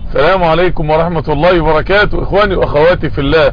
السلام عليكم ورحمة الله وبركاته اخواني واخواتي في الله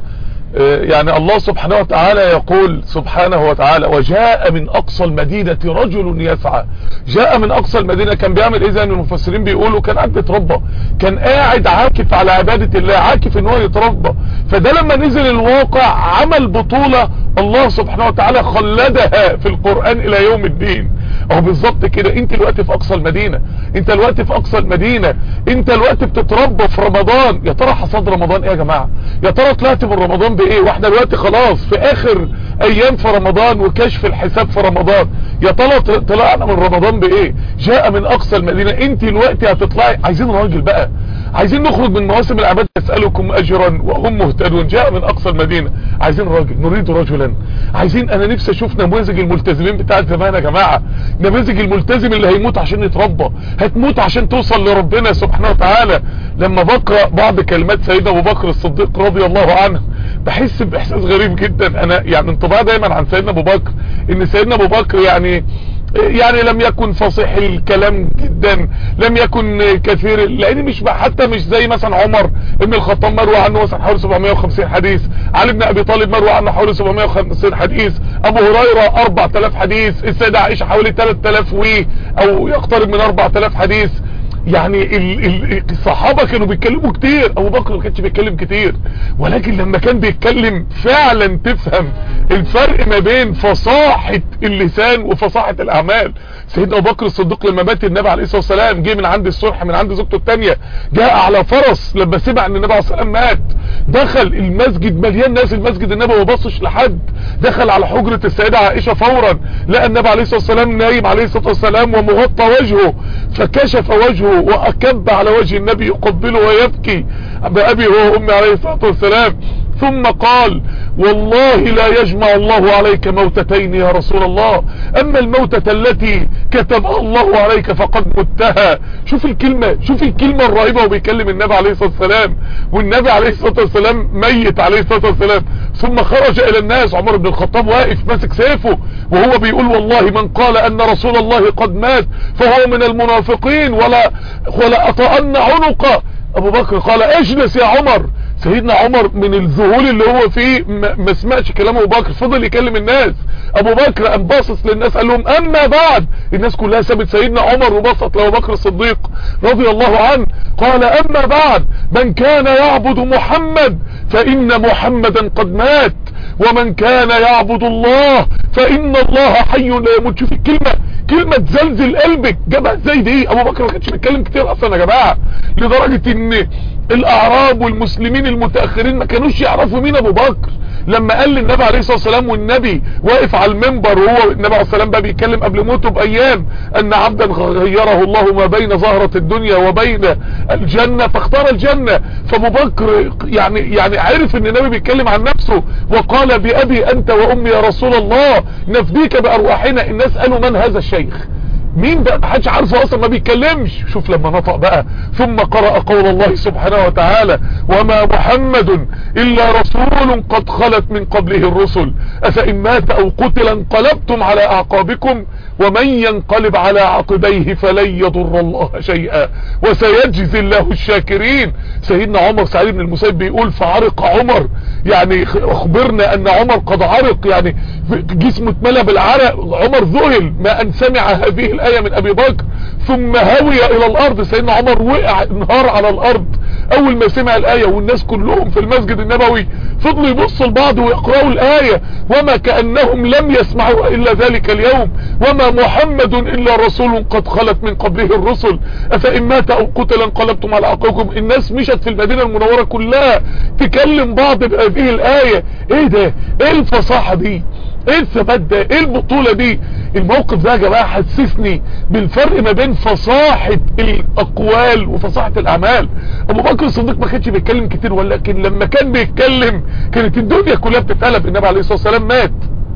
يعني الله سبحانه وتعالى يقول سبحانه وتعالى وجاء من اقصى المدينة رجل يسعى جاء من اقصى المدينة كان بيعمل ايه زي ما المفسرين بيقولوا كان قاعد يتربى كان قاعد عاكف على عبادة الله عاكف ان هو يتربى فده لما نزل الواقع عمل بطولة الله سبحانه وتعالى خلدها في القرآن الى يوم الدين اهو بالظبط كده انت الوقت في اقصى المدينة انت الوقت في اقصى المدينة انت الوقت بتتربى في رمضان يا ترى حصاد رمضان ايه يا جماعة يا ترى طلعت من رمضان بايه واحنا الوقت خلاص في اخر ايام في رمضان وكشف الحساب في رمضان يا ترى طلعنا من رمضان بايه جاء من اقصى المدينة انت الوقت هتطلعي عايزين راجل بقى عايزين نخرج من مواسم العبادة يسألكم اجرا وهم مهتدون جاء من اقصى المدينة عايزين راجل نريد رجلا عايزين انا نفسي اشوف نماذج الملتزمين بتاع زمان يا جماعة نماذج الملتزم اللي هيموت عشان يتربى هتموت عشان توصل لربنا سبحانه وتعالى لما بقرأ بعض كلمات سيدنا ابو بكر الصديق رضي الله عنه بحس باحساس غريب جدا انا يعني انطباع دايما عن سيدنا ابو بكر ان سيدنا ابو بكر يعني يعني لم يكن فصيح الكلام جدا لم يكن كثير لان مش حتى مش زي مثلا عمر ابن الخطاب مروى عنه مثلا حوالي 750 حديث علي بن ابي طالب مروى عنه حوالي 750 حديث ابو هريره 4000 حديث السيده عائشه حوالي 3000 و او يقترب من 4000 حديث يعني ال ال الصحابة كانوا بيتكلموا كتير ابو بكر ما كانش بيتكلم كتير ولكن لما كان بيتكلم فعلا تفهم الفرق ما بين فصاحة اللسان وفصاحة الاعمال سيدنا ابو بكر الصديق لما مات النبي عليه الصلاة والسلام جه من عند الصلح من عند زوجته الثانيه جاء على فرس لما سمع ان النبي عليه الصلاة والسلام مات دخل المسجد مليان ناس المسجد النبي ما بصش لحد دخل على حجرة السيدة عائشة فورا لقى النبي عليه الصلاة والسلام نايم عليه الصلاة والسلام ومغطى وجهه فكشف وجهه وأكب على وجه النبي يقبله ويبكي بأبي وأمي عليه الصلاة والسلام ثم قال والله لا يجمع الله عليك موتتين يا رسول الله اما الموتة التي كتبها الله عليك فقد متها شوف الكلمة شوف الكلمة الرهيبة وبيكلم النبي عليه الصلاة والسلام والنبي عليه الصلاة والسلام ميت عليه الصلاة والسلام ثم خرج الى الناس عمر بن الخطاب واقف ماسك سيفه وهو بيقول والله من قال ان رسول الله قد مات فهو من المنافقين ولا ولا اطأن عنقه ابو بكر قال اجلس يا عمر سيدنا عمر من الذهول اللي هو فيه ما سمعش كلام ابو بكر فضل يكلم الناس ابو بكر قام باصص للناس قال لهم اما بعد الناس كلها سابت سيدنا عمر وبصت لابو بكر الصديق رضي الله عنه قال اما بعد من كان يعبد محمد فان محمدا قد مات ومن كان يعبد الله فان الله حي لا يموت شوف الكلمه كلمة تزلزل قلبك جابها ازاي دي ابو بكر ما كانش بيتكلم كتير اصلا يا جماعة لدرجة ان الاعراب والمسلمين المتأخرين ما كانوش يعرفوا مين ابو بكر لما قال للنبي عليه الصلاة والسلام والنبي واقف على المنبر وهو النبي عليه الصلاة والسلام بقى بيتكلم قبل موته بايام ان عبدا غيره الله ما بين زهرة الدنيا وبين الجنة فاختار الجنة فابو بكر يعني يعني عرف ان النبي بيتكلم عن نفسه وقال بأبي انت وامي يا رسول الله نفديك بارواحنا الناس قالوا من هذا الشيخ مين بقى محدش عارفه اصلا ما بيتكلمش شوف لما نطق بقى ثم قرأ قول الله سبحانه وتعالى وما محمد الا رسول قد خلت من قبله الرسل افان مات او قتل انقلبتم على اعقابكم ومن ينقلب على عقبيه فلن يضر الله شيئا وسيجزي الله الشاكرين سيدنا عمر سعيد بن المسيب بيقول فعرق عمر يعني اخبرنا ان عمر قد عرق يعني جسمه اتملى بالعرق عمر ذهل ما ان سمع هذه الآية من ابي بكر ثم هوي الى الارض سيدنا عمر وقع انهار على الارض اول ما سمع الآية والناس كلهم في المسجد النبوي فضلوا يبصوا لبعض ويقرأوا الآية وما كأنهم لم يسمعوا الا ذلك اليوم وما محمد الا رسول قد خلت من قبله الرسل افان مات او قتل انقلبتم على عقابكم الناس مشت في المدينة المنورة كلها تكلم بعض بهذه الآية ايه ده ايه الفصاحة دي ايه الثبات ده ايه البطولة دي الموقف ده يا جماعة حسسني بالفرق ما بين فصاحة الاقوال وفصاحة الاعمال ابو بكر الصديق ما كانش بيتكلم كتير ولكن لما كان بيتكلم كانت الدنيا كلها بتتقلب النبي عليه الصلاة والسلام مات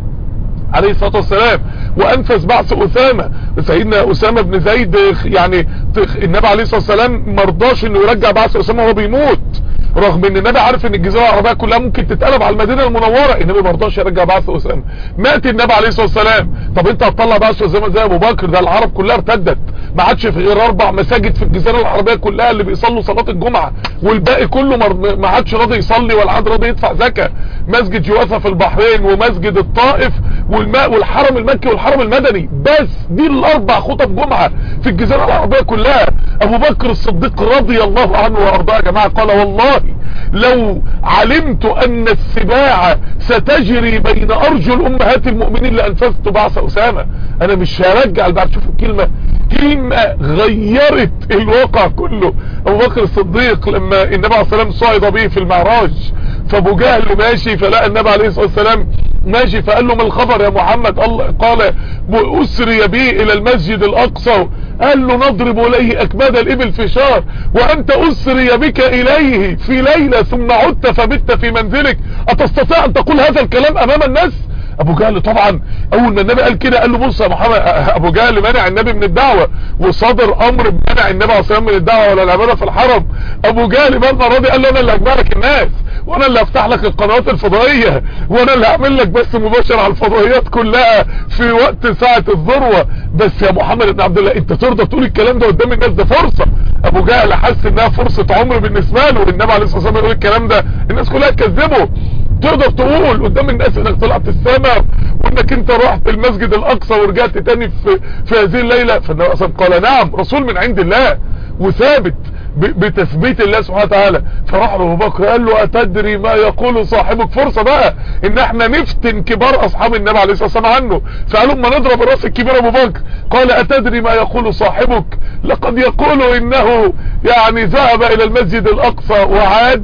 عليه الصلاة والسلام وانفذ بعث اسامة سيدنا اسامة بن زيد يعني النبي عليه الصلاة والسلام مرضاش انه يرجع بعث اسامة وهو بيموت رغم ان النبي عارف ان الجزيره العربيه كلها ممكن تتقلب على المدينه المنوره النبي ما رضاش يرجع بعث اسامه مات النبي عليه الصلاه والسلام طب انت هتطلع بعث اسامه زي ابو بكر ده العرب كلها ارتدت ما عادش في غير اربع مساجد في الجزيره العربيه كلها اللي بيصلوا صلاه الجمعه والباقي كله ما عادش راضي يصلي ولا عاد راضي يدفع زكاه مسجد جوافه في البحرين ومسجد الطائف والماء والحرم المكي والحرم المدني بس دي الاربع خطب جمعه في الجزيره العربيه كلها ابو بكر الصديق رضي الله عنه وارضاه يا جماعه قال والله لو علمت ان السباع ستجري بين ارجل امهات المؤمنين لانفذت بعث اسامه انا مش هرجع البعث شوفوا الكلمه كلمة غيرت الواقع كله ابو بكر الصديق لما النبي عليه الصلاة والسلام صعد به في المعراج فابو جهل ماشي فلقى النبي عليه الصلاة والسلام ماشي فقال له ما الخبر يا محمد الله قال اسري بي الى المسجد الاقصى قال له نضرب اليه اكباد الابل في شهر وانت اسري بك اليه في ليلة ثم عدت فبت في منزلك اتستطيع ان تقول هذا الكلام امام الناس ابو جهل طبعا اول ما النبي قال كده قال له بص يا محمد ابو جهل منع النبي من الدعوة وصدر امر بمنع النبي عليه الصلاه من الدعوة ولا العباده في الحرم ابو جهل ما المره دي قال له انا اللي هجمع لك الناس وانا اللي هفتح لك القنوات الفضائيه وانا اللي هعمل لك بس مباشر على الفضائيات كلها في وقت ساعه الذروه بس يا محمد بن عبد الله انت ترضى تقول الكلام ده قدام الناس ده فرصه ابو جهل حس انها فرصه عمر بالنسبه له والنبي عليه الصلاه والسلام يقول الكلام ده الناس كلها تكذبه تقدر تقول قدام الناس انك طلعت السماء وانك انت رحت المسجد الاقصى ورجعت تاني في, في هذه الليلة فالنبي اصلا قال نعم رسول من عند الله وثابت بتثبيت الله سبحانه وتعالى فراح ابو بكر قال له اتدري ما يقول صاحبك فرصة بقى ان احنا نفتن كبار اصحاب النبي عليه الصلاة والسلام عنه فقالوا ما نضرب الراس الكبير ابو بكر قال اتدري ما يقول صاحبك لقد يقول انه يعني ذهب الى المسجد الاقصى وعاد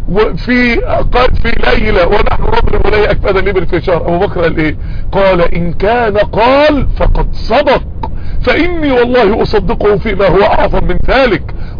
وفي في ليلة ونحن نضرب اليه اكفاد الابل في شهر ابو بكر قال ايه قال ان كان قال فقد صدق فاني والله اصدقه فيما هو اعظم من ذلك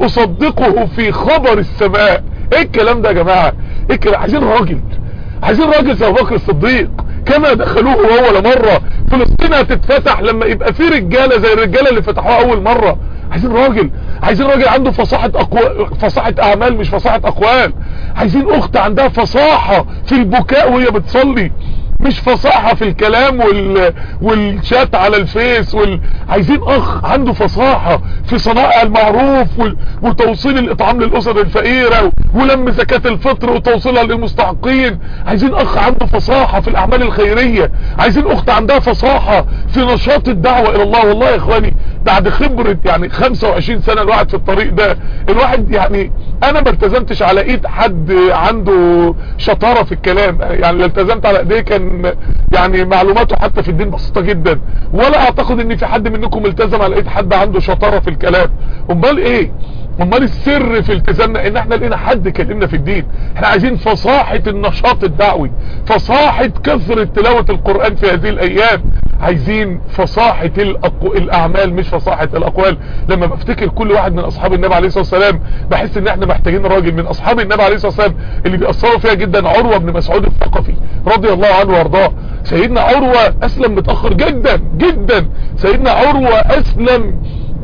اصدقه في خبر السماء ايه الكلام ده يا جماعة ايه الكلام عايزين راجل عايزين راجل زي ابو بكر الصديق كما دخلوه اول مرة فلسطين هتتفتح لما يبقى في رجالة زي الرجالة اللي فتحوها اول مرة عايزين راجل عايزين راجل عنده فصاحة أقوال فصاحة اعمال مش فصاحة اقوال عايزين اخت عندها فصاحة في البكاء وهي بتصلي مش فصاحة في الكلام وال... والشات على الفيس وال... عايزين اخ عنده فصاحة في صنائع المعروف وال... وتوصيل الاطعام للاسر الفقيرة ولم زكاة الفطر وتوصيلها للمستحقين عايزين اخ عنده فصاحة في الاعمال الخيرية عايزين اخت عندها فصاحة في نشاط الدعوة الى الله والله يا اخواني بعد خبرة يعني 25 سنة الواحد في الطريق ده الواحد يعني انا ما التزمتش على ايد حد عنده شطارة في الكلام يعني اللي التزمت على ايديه كان يعني معلوماته حتى في الدين بسيطة جدا ولا اعتقد ان في حد منكم التزم على ايد حد عنده شطارة في الكلام امال ايه امال السر في التزامنا ان احنا لقينا حد كلمنا في الدين احنا عايزين فصاحة النشاط الدعوي فصاحة كثرة تلاوة القرآن في هذه الايام عايزين فصاحة الأقو... الاعمال مش فصاحة الاقوال لما بفتكر كل واحد من اصحاب النبي عليه الصلاة والسلام بحس ان احنا محتاجين راجل من اصحاب النبي عليه الصلاة والسلام اللي بيأثروا فيها جدا عروة بن مسعود الثقفي رضي الله عنه وارضاه سيدنا عروة اسلم متأخر جدا جدا سيدنا عروة اسلم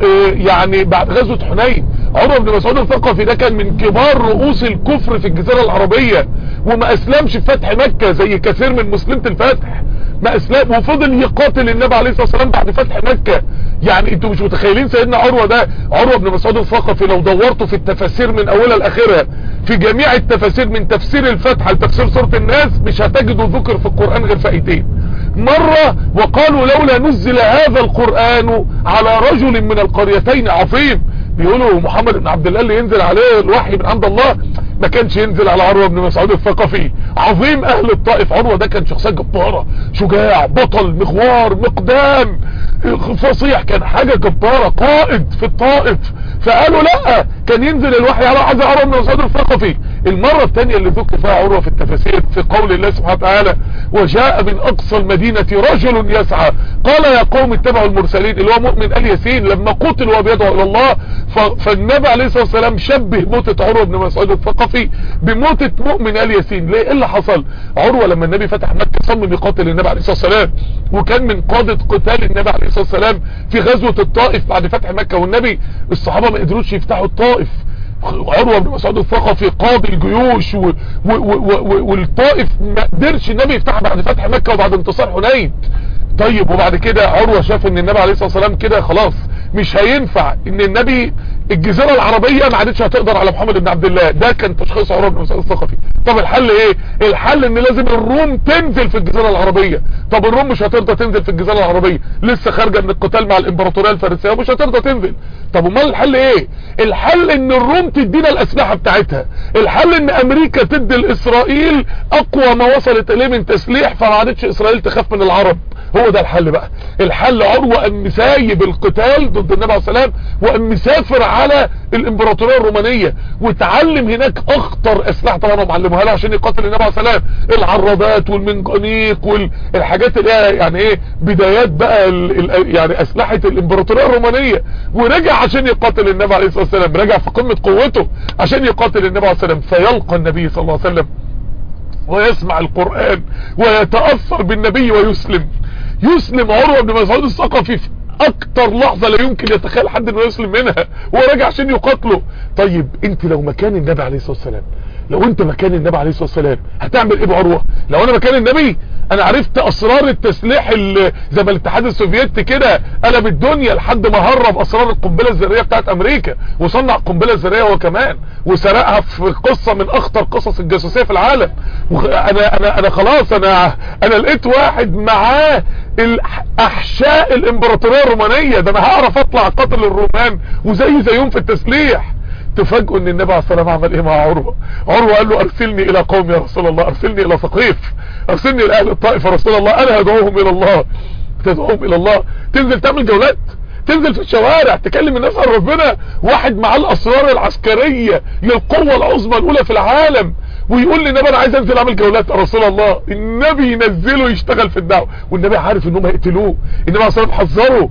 يعني بعد غزوة حنين عروة بن مسعود الثقفي ده كان من كبار رؤوس الكفر في الجزيرة العربية وما اسلمش في فتح مكة زي كثير من مسلمة الفتح ما اسلم وفضل يقاتل النبي عليه الصلاة والسلام بعد فتح مكة يعني انتوا مش متخيلين سيدنا عروة ده عروة بن مسعود الثقفي لو دورتوا في التفاسير من اولها لاخرها في جميع التفاسير من تفسير الفتح لتفسير سورة الناس مش هتجدوا ذكر في القرآن غير فايتين مرة وقالوا لولا نزل هذا القرآن على رجل من القريتين عظيم بيقولوا محمد بن عبد الله اللي ينزل عليه الوحي من عند الله ما كانش ينزل على عروة بن مسعود الثقفي عظيم اهل الطائف عروة ده كان شخصية جبارة شجاع بطل مغوار مقدام فصيح كان حاجة جبارة قائد في الطائف فقالوا لا كان ينزل الوحي على عز عروة بن مسعود الثقفي المرة الثانية اللي ذكر فيها عروة في التفاسير في قول الله سبحانه وتعالى وجاء من اقصى المدينة رجل يسعى قال يا قوم اتبعوا المرسلين اللي هو مؤمن ال ياسين لما قتل وبيدعو الى الله فالنبي عليه الصلاة والسلام شبه موتة عروة بن مسعود الثقفي بموتة مؤمن ال ياسين ليه ايه اللي حصل عروة لما النبي فتح مكة صمم يقاتل النبي عليه الصلاة والسلام وكان من قادة قتال النبي عليه الصلاة والسلام في غزوة الطائف بعد فتح مكة والنبي الصحابة ما قدروش يفتحوا الطائف عروة بن مسعود الثقفي قاضي الجيوش و... و... و... والطائف ما قدرش النبي يفتحها بعد فتح مكة وبعد انتصار حنين طيب وبعد كده عروة شاف ان النبي عليه الصلاة والسلام كده خلاص مش هينفع ان النبي الجزيرة العربية ما عادتش هتقدر على محمد بن عبد الله ده كان تشخيص عروة بن مسعود الثقفي طب الحل ايه الحل ان لازم الروم تنزل في الجزيرة العربية طب الروم مش هترضى تنزل في الجزيرة العربية لسه خارجة من القتال مع الامبراطورية الفارسية ومش هترضى تنزل طب امال الحل ايه الحل ان الروم تدينا الاسلحة بتاعتها الحل ان امريكا تدي لاسرائيل اقوى ما وصلت اليه من تسليح فما عادتش اسرائيل تخاف من العرب هو ده الحل بقى الحل عروة ان مسايب القتال ضد النبي عليه السلام وان مسافر على الامبراطورية الرومانية وتعلم هناك اخطر اسلحة طبعا هم علموها له عشان يقاتل النبي عليه السلام العرادات والمنجنيق والحاجات اللي هي يعني ايه بدايات بقى ال ال يعني اسلحة الامبراطورية الرومانية ورجع عشان يقاتل النبي عليه الصلاة والسلام رجع في قمة قوته عشان يقاتل النبي عليه السلام فيلقى النبي صلى الله عليه وسلم ويسمع القرآن ويتأثر بالنبي ويسلم يسلم عروة بن مسعود الثقفي في اكتر لحظة لا يمكن يتخيل حد انه يسلم منها وهو راجع عشان يقاتله طيب انت لو مكان النبي عليه الصلاة والسلام لو انت مكان النبي عليه الصلاة والسلام هتعمل ايه بعروة لو انا مكان النبي انا عرفت اسرار التسليح زي ما الاتحاد السوفيتي كده قلب الدنيا لحد ما هرب اسرار القنبله الذريه بتاعت امريكا وصنع القنبله الذريه هو كمان وسرقها في قصه من اخطر قصص الجاسوسيه في العالم انا انا انا خلاص انا انا لقيت واحد معاه احشاء الامبراطوريه الرومانيه ده انا هعرف اطلع قتل الرومان وزي زيهم في التسليح تفاجئوا ان النبي عليه الصلاه والسلام عمل ايه مع عروه عروه قال له ارسلني الى قوم يا رسول الله ارسلني الى ثقيف ارسلني الى اهل الطائف يا رسول الله انا هدعوهم الى الله تدعوهم الى الله تنزل تعمل جولات تنزل في الشوارع تكلم الناس عن ربنا واحد معاه الاسرار العسكريه للقوه العظمى الاولى في العالم ويقول للنبي انا عايز انزل اعمل جولات يا رسول الله النبي ينزله يشتغل في الدعوه والنبي عارف انهم هيقتلوه النبي عليه الصلاه والسلام حذره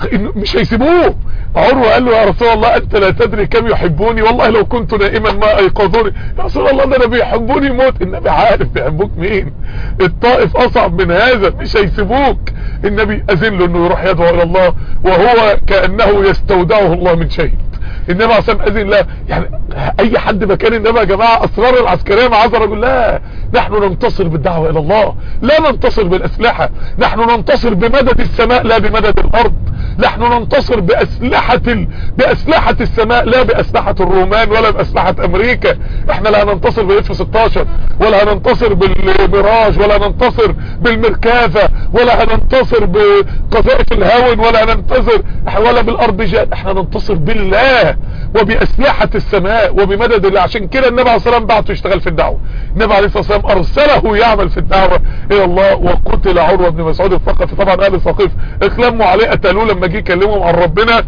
مش هيسيبوه عروه قال له يا رسول الله انت لا تدري كم يحبوني والله لو كنت نائما ما ايقظوني يا رسول الله ده انا بيحبوني موت النبي عارف بيحبوك مين الطائف اصعب من هذا مش هيسيبوك النبي اذن له انه يروح يدعو الى الله وهو كانه يستودعه الله من شيء النبي عليه الصلاه والسلام اذن لا يعني اي حد مكان النبي يا جماعه اسرار العسكريه مع عذر يقول لا نحن ننتصر بالدعوه الى الله لا ننتصر بالاسلحه نحن ننتصر بمدد السماء لا بمدد الارض نحن ننتصر باسلحه ال... باسلحه السماء لا باسلحه الرومان ولا باسلحه امريكا احنا لا هننتصر بالاف 16 ولا هننتصر بالميراج ولا هننتصر بالمركافه ولا هننتصر بقذائف الهاون ولا هننتصر ولا بالارض جاد احنا ننتصر بالله وباسلحه السماء وبمدد الله عشان كده النبي عليه الصلاه والسلام بعته يشتغل في الدعوه النبي عليه الصلاه والسلام ارسله يعمل في الدعوه الى الله وقتل عروه بن مسعود الثقفي طبعا اهل ثقيف اخلموا عليه قتلوه لما جه يكلمهم عن ربنا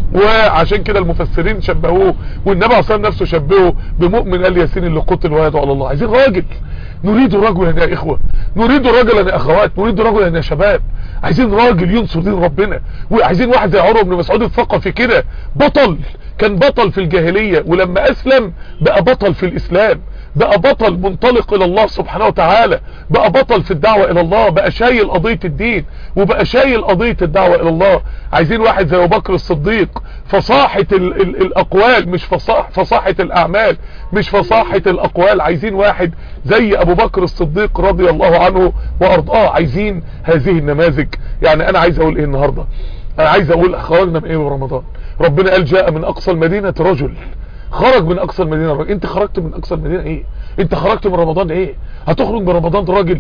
وعشان كده المفسرين شبهوه والنبي عليه الصلاه نفسه شبهه بمؤمن ال ياسين اللي قتل ويدعو على الله عايزين راجل نريد رجلا يا اخوه نريد رجلا يا اخوات نريد رجلا يا شباب عايزين راجل ينصر دين ربنا وعايزين واحد زي عروه بن مسعود الثقفي كده بطل كان بطل في الجاهليه ولما اسلم بقى بطل في الاسلام بقى بطل منطلق الى الله سبحانه وتعالى بقى بطل في الدعوة الى الله بقى شايل قضية الدين وبقى شايل قضية الدعوة الى الله عايزين واحد زي ابو بكر الصديق فصاحة ال ال الاقوال مش فصاح فصاحة الاعمال مش فصاحة الاقوال عايزين واحد زي ابو بكر الصديق رضي الله عنه وارضاه عايزين هذه النماذج يعني انا عايز اقول ايه النهاردة انا عايز اقول خرجنا من ايه برمضان ربنا قال جاء من اقصى المدينة رجل خرج من اقصى المدينة الراجل انت خرجت من اقصى المدينة ايه انت خرجت من رمضان ايه هتخرج من رمضان راجل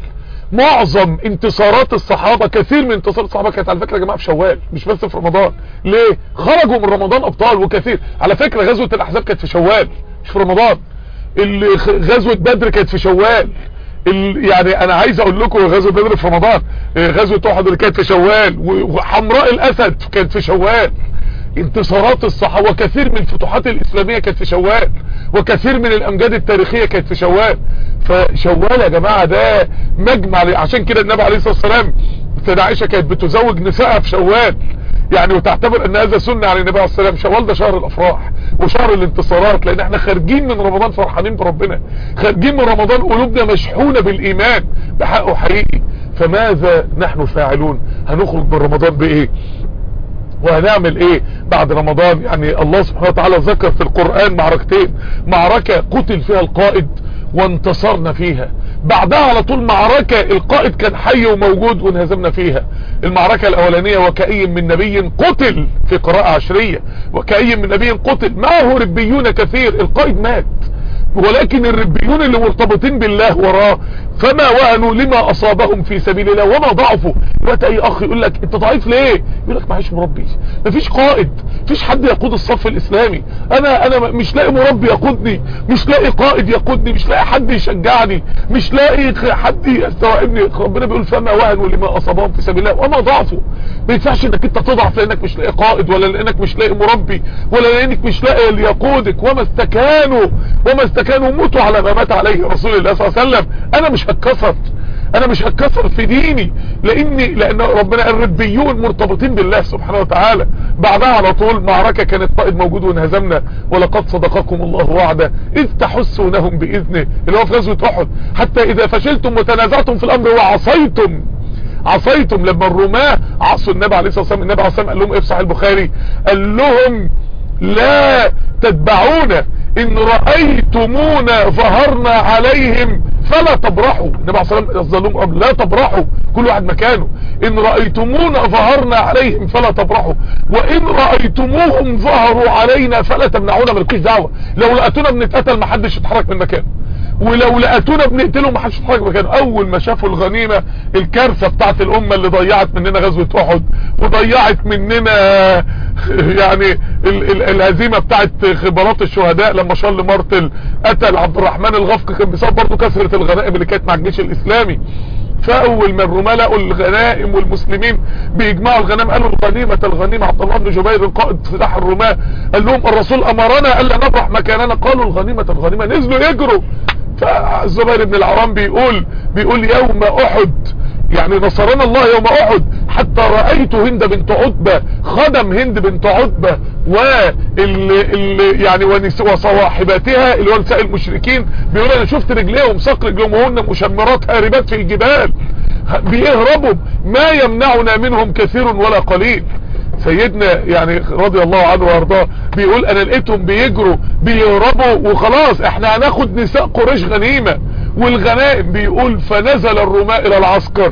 معظم انتصارات الصحابة كثير من انتصارات الصحابة كانت على فكرة يا جماعة في شوال مش بس في رمضان ليه خرجوا من رمضان ابطال وكثير على فكرة غزوة الاحزاب كانت في شوال مش في رمضان غزوة بدر كانت في شوال يعني انا عايز اقول لكم غزوة بدر في رمضان غزوة احد اللي كانت في شوال وحمراء الاسد كانت في شوال انتصارات الصحابة وكثير من الفتوحات الاسلامية كانت في شوال وكثير من الامجاد التاريخية كانت في شوال فشوال يا جماعة ده مجمع عشان كده النبي عليه الصلاة والسلام سيدة عائشة كانت بتزوج نسائها في شوال يعني وتعتبر ان هذا سنة على النبي عليه الصلاة والسلام شوال ده شهر الافراح وشهر الانتصارات لان احنا خارجين من رمضان فرحانين بربنا خارجين من رمضان قلوبنا مشحونة بالايمان بحقه حقيقي فماذا نحن فاعلون هنخرج من رمضان بايه وهنعمل ايه بعد رمضان يعني الله سبحانه وتعالى ذكر في القرآن معركتين معركة قتل فيها القائد وانتصرنا فيها بعدها على طول معركة القائد كان حي وموجود وانهزمنا فيها المعركة الاولانية وكأي من نبي قتل في قراءة عشرية وكأي من نبي قتل معه ربيون كثير القائد مات ولكن الربيون اللي مرتبطين بالله وراه فما وهنوا لما اصابهم في سبيل الله وما ضعفوا دلوقتي اي اخ يقول لك انت ضعيف ليه يقول لك معيش مربي مفيش قائد مفيش حد يقود الصف الاسلامي انا انا مش لاقي مربي يقودني مش لاقي قائد يقودني مش لاقي حد يشجعني مش لاقي حد يستوعبني ربنا بيقول فما وهنوا لما اصابهم في سبيل الله وما ضعفوا ما ينفعش انك انت تضعف لانك مش لاقي قائد ولا لانك مش لاقي مربي ولا لانك مش لاقي اللي يقودك وما استكانوا وما استكانوا موتوا على ما مات عليه رسول الله صلى الله عليه وسلم انا مش هتكسر انا مش هتكسر في ديني لاني لان ربنا الربيون مرتبطين بالله سبحانه وتعالى بعدها على طول معركة كانت قائد موجود وانهزمنا ولقد صدقكم الله وعده اذ تحسونهم باذنه اللي هو في غزوة احد حتى اذا فشلتم وتنازعتم في الامر وعصيتم عصيتم لما الرماة عصوا النبي عليه الصلاة والسلام النبي عليه الصلاة والسلام قال لهم افصح البخاري قال لهم لا تتبعونا ان رأيتمونا ظهرنا عليهم فلا تبرحوا النبي عليه الصلاة والسلام لا تبرحوا كل واحد مكانه ان رأيتمونا ظهرنا عليهم فلا تبرحوا وان رأيتموهم ظهروا علينا فلا تمنعونا ملكوش دعوة لو لقيتونا بنتقتل محدش يتحرك من مكانه ولو لقيتونا بنقتلهم محدش يتحرك من مكانه اول ما شافوا الغنيمة الكارثة بتاعت الامة اللي ضيعت مننا غزوة احد وضيعت مننا يعني ال ال الهزيمة بتاعت خبرات الشهداء لما شارل مارتل قتل عبد الرحمن الغفق كان بسبب برضه كثرة الغنائم اللي كانت مع الجيش الاسلامي فاول ما الرماة لقوا الغنائم والمسلمين بيجمعوا الغنائم قالوا الغنيمة الغنيمة عبد الله بن جبير القائد سلاح الرماة قال لهم الرسول امرنا الا نبرح مكاننا قالوا الغنيمة الغنيمة نزلوا يجروا فالزبير بن العرام بيقول بيقول يوم احد يعني نصرنا الله يوم احد حتى رأيت هند بنت عتبة خدم هند بنت عتبة واللي يعني وصواحباتها اللي هو نساء المشركين بيقول انا شفت رجليهم ساق رجليهم وهن مشمرات هاربات في الجبال بيهربوا ما يمنعنا منهم كثير ولا قليل سيدنا يعني رضي الله عنه وارضاه بيقول انا لقيتهم بيجروا بيهربوا وخلاص احنا هناخد نساء قريش غنيمة والغنائم بيقول فنزل الرماء الى العسكر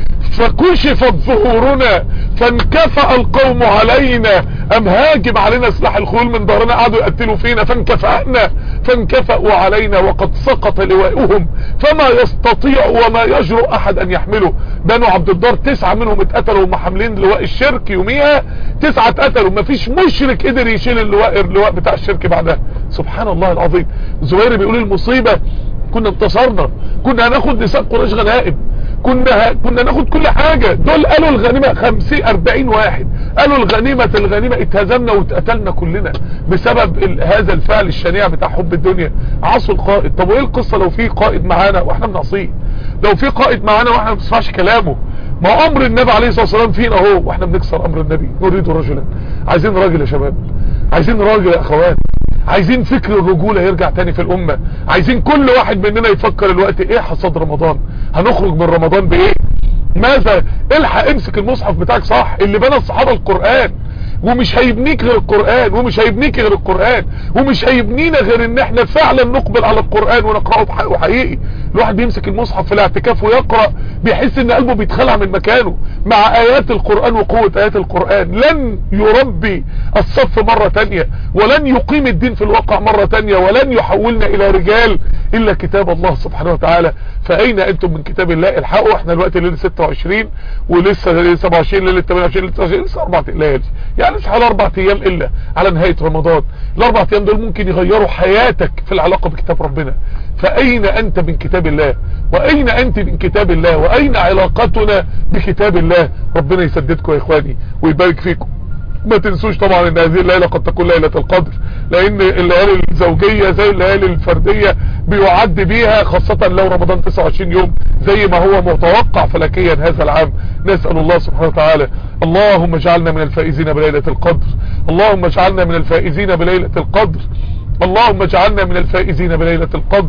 فكشفت ظهورنا فانكفأ القوم علينا ام هاجم علينا سلاح الخيول من ظهرنا قعدوا يقتلوا فينا فانكفأنا فانكفأوا علينا وقد سقط لواؤهم فما يستطيع وما يجرؤ احد ان يحمله بنو عبد الدار تسعة منهم اتقتلوا وهم حاملين لواء الشرك يوميها تسعة اتقتلوا مفيش مشرك قدر يشيل اللواء اللواء بتاع الشرك بعدها سبحان الله العظيم زهير بيقول المصيبة كنا انتصرنا كنا هناخد نساء قريش غنائم كنا كنا ناخد كل حاجة دول قالوا الغنيمة خمسين اربعين واحد قالوا الغنيمة الغنيمة اتهزمنا واتقتلنا كلنا بسبب هذا الفعل الشنيع بتاع حب الدنيا عصوا القائد طب وايه القصة لو في قائد معانا واحنا بنعصيه لو في قائد معانا واحنا ما بنسمعش كلامه ما امر النبي عليه الصلاة والسلام فينا اهو واحنا بنكسر امر النبي نريد رجلا عايزين راجل يا شباب عايزين راجل يا اخوات عايزين فكر الرجولة يرجع تاني في الامة عايزين كل واحد مننا يفكر الوقت ايه حصاد رمضان هنخرج من رمضان بايه ماذا الحق امسك المصحف بتاعك صح اللي بنى الصحابة القرآن ومش هيبنيك غير القرآن ومش هيبنيك غير القرآن ومش هيبنينا غير ان احنا فعلا نقبل على القرآن ونقرأه حقيقي الواحد بيمسك المصحف في الاعتكاف ويقرأ بيحس ان قلبه بيتخلع من مكانه مع ايات القرآن وقوة ايات القرآن لن يربي الصف مرة تانية ولن يقيم الدين في الواقع مرة تانية ولن يحولنا الى رجال الا كتاب الله سبحانه وتعالى فاين انتم من كتاب الله الحقوا احنا الوقت ليلة 26 ولسه ليلة 27 ليلة 28 ليلة 29 لسه اربع ليالي يعني مش حوالي اربع ايام الا على نهاية رمضان الاربع ايام دول ممكن يغيروا حياتك في العلاقة بكتاب ربنا فاين انت من كتاب الله واين انت من كتاب الله واين علاقتنا بكتاب الله ربنا يسددكم يا اخواني ويبارك فيكم ما تنسوش طبعا ان هذه الليلة قد تكون ليلة القدر لان الليالي الزوجية زي الليالي الفردية بيعد بيها خاصة لو رمضان 29 يوم زي ما هو متوقع فلكيا هذا العام نسأل الله سبحانه وتعالى اللهم اجعلنا من الفائزين بليلة القدر اللهم اجعلنا من الفائزين بليلة القدر اللهم اجعلنا من الفائزين بليلة القدر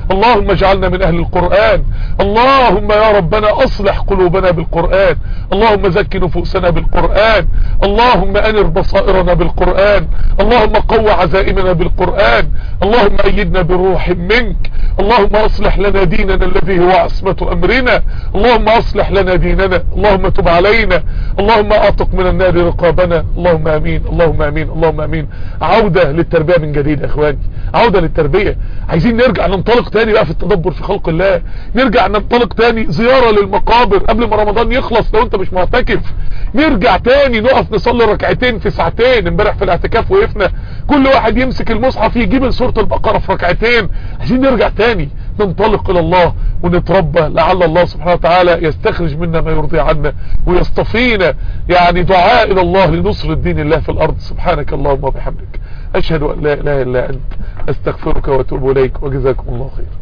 اللهم اجعلنا من اهل القرآن اللهم يا ربنا اصلح قلوبنا بالقرآن اللهم زك نفوسنا بالقرآن اللهم انر بصائرنا بالقرآن اللهم قو عزائمنا بالقرآن اللهم ايدنا بروح منك اللهم اصلح لنا ديننا الذي هو عصمة امرنا اللهم اصلح لنا ديننا اللهم تب علينا اللهم اعتق من النار رقابنا اللهم امين اللهم امين اللهم امين عودة للتربية من جديد يا اخواني عودة للتربية عايزين نرجع ننطلق تاني بقى في التدبر في خلق الله نرجع ننطلق تاني زيارة للمقابر قبل ما رمضان يخلص لو انت مش معتكف نرجع تاني نقف نصلي ركعتين في ساعتين امبارح في الاعتكاف وقفنا كل واحد يمسك المصحف يجيب سورة البقرة في ركعتين عايزين نرجع تاني ننطلق الى الله ونتربى لعل الله سبحانه وتعالى يستخرج منا ما يرضي عنا ويصطفينا يعني دعاء الى الله لنصر الدين الله في الارض سبحانك اللهم وبحمدك اشهد ان لا اله الا انت استغفرك واتوب اليك وجزاكم الله خير